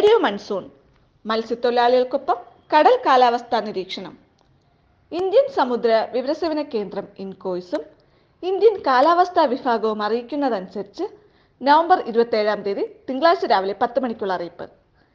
radio monsoon മത്സ്യത്തൊഴിലാളികൾക്കൊപ്പം കടൽ കാലാവസ്ഥാ നിരീക്ഷണം ഇന്ത്യൻ സമുദ്ര വിവരസേവന കേന്ദ്രം ഇൻകോയ്സും ഇന്ത്യൻ കാലാവസ്ഥാ വിഭാഗവും അറിയിക്കുന്നതനുസരിച്ച് നവംബർ ഇരുപത്തേഴാം തീയതി തിങ്കളാഴ്ച രാവിലെ പത്ത് മണിക്കുള്ള അറിയിപ്പ്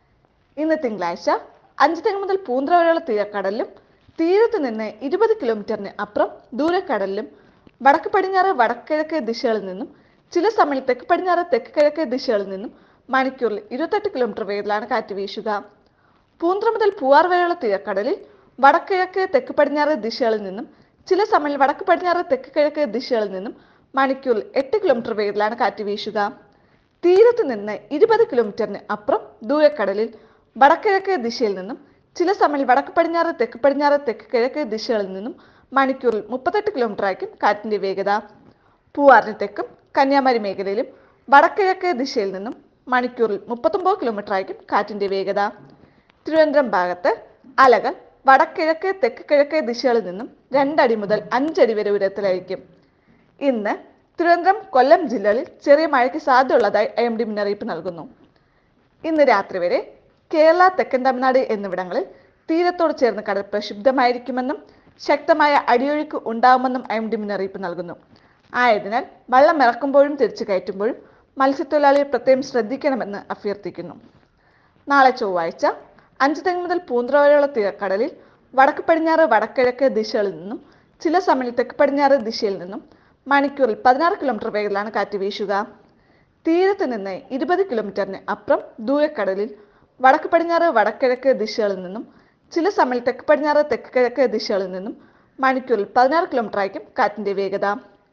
ഇന്ന് തിങ്കളാഴ്ച അഞ്ചുതെങ്ങ് മുതൽ പൂന്തറ വരെയുള്ള തീരക്കടലിലും തീരത്ത് നിന്ന് ഇരുപത് കിലോമീറ്ററിന് അപ്പുറം ദൂരക്കടലിലും വടക്ക് പടിഞ്ഞാറ് വടക്കിഴക്ക് ദിശകളിൽ നിന്നും ചില സമയം തെക്ക് പടിഞ്ഞാറ് തെക്ക് കിഴക്ക് ദിശകളിൽ നിന്നും മണിക്കൂറിൽ ഇരുപത്തെട്ട് കിലോമീറ്റർ വേഗത്തിലാണ് കാറ്റ് വീശുക പൂന്തറ മുതൽ പൂവാർ വരെയുള്ള തീരക്കടലിൽ വടക്കിഴക്ക് തെക്ക് പടിഞ്ഞാറ് ദിശകളിൽ നിന്നും ചില സമയം വടക്ക് പടിഞ്ഞാറ് തെക്ക് കിഴക്ക് ദിശകളിൽ നിന്നും മണിക്കൂറിൽ എട്ട് കിലോമീറ്റർ വേഗത്തിലാണ് കാറ്റ് വീശുക തീരത്ത് നിന്ന് ഇരുപത് കിലോമീറ്ററിന് അപ്പുറം ദൂരക്കടലിൽ വടക്കിഴക്ക് ദിശയിൽ നിന്നും ചില സമയം വടക്ക് പടിഞ്ഞാറ് തെക്ക് പടിഞ്ഞാറ് തെക്ക് കിഴക്ക് ദിശകളിൽ നിന്നും മണിക്കൂറിൽ മുപ്പത്തെട്ട് കിലോമീറ്റർ ആയിരിക്കും കാറ്റിന്റെ വേഗത പൂവാറിന് തെക്കും കന്യാകുമാരി മേഖലയിലും വടക്കിഴക്ക് ദിശയിൽ നിന്നും മണിക്കൂറിൽ മുപ്പത്തൊമ്പത് കിലോമീറ്റർ ആയിരിക്കും കാറ്റിന്റെ വേഗത തിരുവനന്തപുരം ഭാഗത്ത് അലകൾ വടക്കിഴക്ക് തെക്ക് കിഴക്ക് ദിശകളിൽ നിന്നും രണ്ടടി മുതൽ അഞ്ചടി വരെ ഉയരത്തിലായിരിക്കും ഇന്ന് തിരുവനന്തപുരം കൊല്ലം ജില്ലകളിൽ ചെറിയ മഴയ്ക്ക് സാധ്യതയുള്ളതായി ഐ എം ഡി മുന്നറിയിപ്പ് നൽകുന്നു ഇന്ന് രാത്രി വരെ കേരള തെക്കൻ തമിഴ്നാട് എന്നിവിടങ്ങളിൽ തീരത്തോട് ചേർന്ന് കടൽ പ്രക്ഷുബ്ധമായിരിക്കുമെന്നും ശക്തമായ അടിയൊഴുക്ക് ഉണ്ടാകുമെന്നും ഐ എം ഡി മുന്നറിയിപ്പ് നൽകുന്നു ആയതിനാൽ വള്ളം ഇറക്കുമ്പോഴും തിരിച്ചു കയറ്റുമ്പോഴും മത്സ്യത്തൊഴിലാളികൾ പ്രത്യേകം ശ്രദ്ധിക്കണമെന്ന് അഭ്യർത്ഥിക്കുന്നു നാളെ ചൊവ്വാഴ്ച അഞ്ച് തെങ്ങ് മുതൽ പൂന്തറ വരെയുള്ള തീരക്കടലിൽ വടക്ക് പടിഞ്ഞാറ് വടക്കിഴക്ക് ദിശകളിൽ നിന്നും ചില സമയം തെക്ക് പടിഞ്ഞാറ് ദിശയിൽ നിന്നും മണിക്കൂറിൽ പതിനാറ് കിലോമീറ്റർ വേഗത്തിലാണ് കാറ്റ് വീശുക തീരത്ത് നിന്ന് ഇരുപത് കിലോമീറ്ററിന് അപ്പുറം ദൂരക്കടലിൽ വടക്ക് പടിഞ്ഞാറ് വടക്കിഴക്ക് ദിശകളിൽ നിന്നും ചില സമയം തെക്ക് പടിഞ്ഞാറ് തെക്ക് കിഴക്ക് ദിശകളിൽ നിന്നും മണിക്കൂറിൽ പതിനാറ് കിലോമീറ്റർ ആയിരിക്കും കാറ്റിന്റെ വേഗത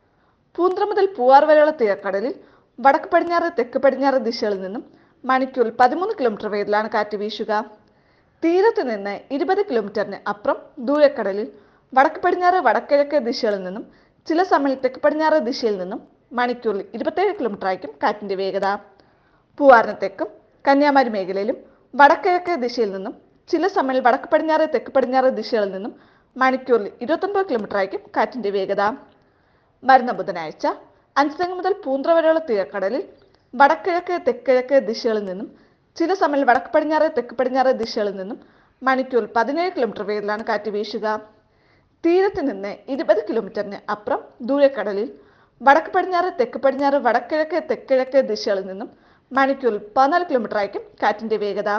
പൂന്തറ മുതൽ പൂവാർ വരെയുള്ള തീരക്കടലിൽ വടക്ക് പടിഞ്ഞാറ് തെക്ക് പടിഞ്ഞാറ് ദിശകളിൽ നിന്നും മണിക്കൂറിൽ പതിമൂന്ന് കിലോമീറ്റർ വേഗത്തിലാണ് കാറ്റ് വീശുക തീരത്ത് നിന്ന് ഇരുപത് കിലോമീറ്ററിന് അപ്പുറം ദൂരക്കടലിൽ വടക്ക് പടിഞ്ഞാറ് വടക്കിഴക്ക് ദിശകളിൽ നിന്നും ചില സമയം തെക്ക് പടിഞ്ഞാറ് ദിശയിൽ നിന്നും മണിക്കൂറിൽ ഇരുപത്തേഴ് കിലോമീറ്റർ ആയിരിക്കും കാറ്റിന്റെ വേഗത പൂവാറിന് തെക്കും കന്യാകുമാരി മേഖലയിലും വടക്കിഴക്ക് ദിശയിൽ നിന്നും ചില സമയം വടക്ക് പടിഞ്ഞാറ് തെക്ക് പടിഞ്ഞാറ് ദിശകളിൽ നിന്നും മണിക്കൂറിൽ ഇരുപത്തൊൻപത് കിലോമീറ്റർ ആയിരിക്കും കാറ്റിന്റെ വേഗത വരുന്ന ബുധനാഴ്ച അഞ്ചുതെങ്ങ് മുതൽ പൂന്തറ വരെയുള്ള തീരക്കടലിൽ വടക്കിഴക്ക് തെക്കിഴക്ക് ദിശകളിൽ നിന്നും ചില സമയം വടക്ക് പടിഞ്ഞാറ് തെക്ക് പടിഞ്ഞാറ് ദിശകളിൽ നിന്നും മണിക്കൂറിൽ പതിനേഴ് കിലോമീറ്റർ വേഗത്തിലാണ് കാറ്റ് വീശുക തീരത്ത് നിന്ന് ഇരുപത് കിലോമീറ്ററിന് അപ്പുറം ദൂരക്കടലിൽ വടക്ക് പടിഞ്ഞാറ് തെക്ക് പടിഞ്ഞാറ് വടക്കിഴക്ക് തെക്കിഴക്ക് ദിശകളിൽ നിന്നും മണിക്കൂറിൽ പതിനാല് കിലോമീറ്റർ ആയിരിക്കും കാറ്റിന്റെ വേഗത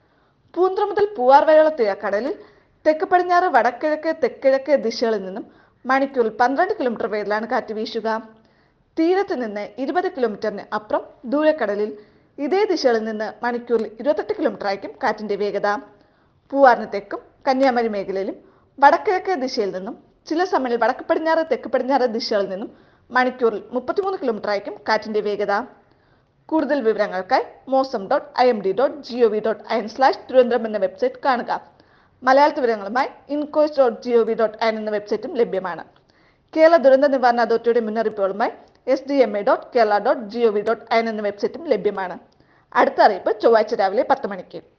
പൂന്തറ മുതൽ പൂവാർ വരെയുള്ള തീരക്കടലിൽ തെക്ക് പടിഞ്ഞാറ് വടക്കിഴക്ക് തെക്കിഴക്ക് ദിശകളിൽ നിന്നും മണിക്കൂറിൽ പന്ത്രണ്ട് കിലോമീറ്റർ വേഗത്തിലാണ് കാറ്റ് വീശുക തീരത്ത് നിന്ന് ഇരുപത് കിലോമീറ്ററിന് അപ്പുറം ദൂരക്കടലിൽ ഇതേ ദിശകളിൽ നിന്ന് മണിക്കൂറിൽ ഇരുപത്തെട്ട് കിലോമീറ്റർ ആയിരിക്കും കാറ്റിന്റെ വേഗത പൂവാറിന് തെക്കും കന്യാകുമാരി മേഖലയിലും വടക്കിഴക്ക് ദിശയിൽ നിന്നും ചില സമയം വടക്ക് പടിഞ്ഞാറ് തെക്ക് പടിഞ്ഞാറ് ദിശകളിൽ നിന്നും മണിക്കൂറിൽ മുപ്പത്തിമൂന്ന് കിലോമീറ്റർ ആയിരിക്കും കാറ്റിന്റെ വേഗത കൂടുതൽ വിവരങ്ങൾക്കായി mausam dot I M D dot G O V dot I N slash Thiruvananthapuram എന്ന വെബ്സൈറ്റ് കാണുക മലയാളത്തിൽ വിവരങ്ങളുമായി INCOIS dot G O V dot I N എന്ന വെബ്സൈറ്റും ലഭ്യമാണ് കേരള ദുരന്ത നിവാരണ അതോറിറ്റിയുടെ മുന്നറിയിപ്പുകളുമായി S D M A dot Kerala dot G O V dot I N എന്ന വെബ്സൈറ്റും ലഭ്യമാണ് അടുത്ത അറിയിപ്പ് ചൊവ്വാഴ്ച രാവിലെ പത്ത് മണിക്ക്